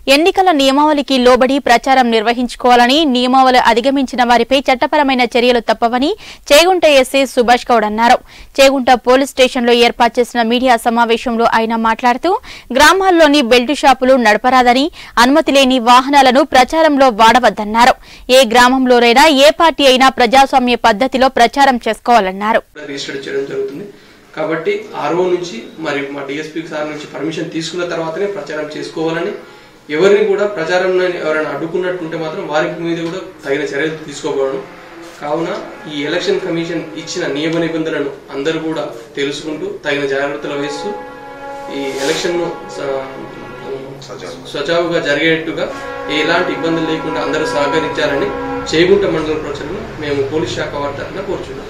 ఎన్నికల నియమావళికి లోబడి ప్రచారం నిర్వహించుకోవాలని నియమావళి అధిగమించిన వారిపై చట్టపరమైన చర్యలు తప్పవని చేగుంట ఎస్సీ సుభాష్ గౌడ్ అన్నారు చేగుంట పోలీస్ స్టేషన్లో ఏర్పాటు చేసిన మీడియా సమావేశంలో ఆయన మాట్లాడుతూ గ్రామాల్లోని బెల్ట్ షాపులు నడపరాదని అనుమతి లేని వాహనాలను ప్రచారంలో వాడవద్దన్నారు ఏ గ్రామంలోనైనా ఏ పార్టీ అయినా ప్రజాస్వామ్య పద్ధతిలో ప్రచారం చేసుకోవాలన్నారు కూడా రిజిస్టర్ చేయడం జరుగుతుంది కాబట్టి ఆర్ఓ నుంచి మరి మా డిఎస్పీ సార్ నుంచి పర్మిషన్ తీసుకున్న తర్వాతనే ప్రచారం చేసుకోవాలని ఎవరిని కూడా ప్రచారం ఎవరైనా అడ్డుకున్నట్టుంటే మాత్రం వారి మీద కూడా తగిన చర్యలు తీసుకోబడను కావున ఈ ఎలక్షన్ కమిషన్ ఇచ్చిన నియమ నిబంధనలను అందరూ కూడా తెలుసుకుంటూ తగిన జాగ్రత్తలు వహిస్తూ ఈ ఎలక్షన్ను స- సజావుగా జరిగేట్టుగా ఎలాంటి ఇబ్బందులు లేకుండా అందరూ సహకరించాలని చేగుంట మండల ప్రజలను మేము పోలీస్ శాఖ వారి తరఫున కోరుచున్నాం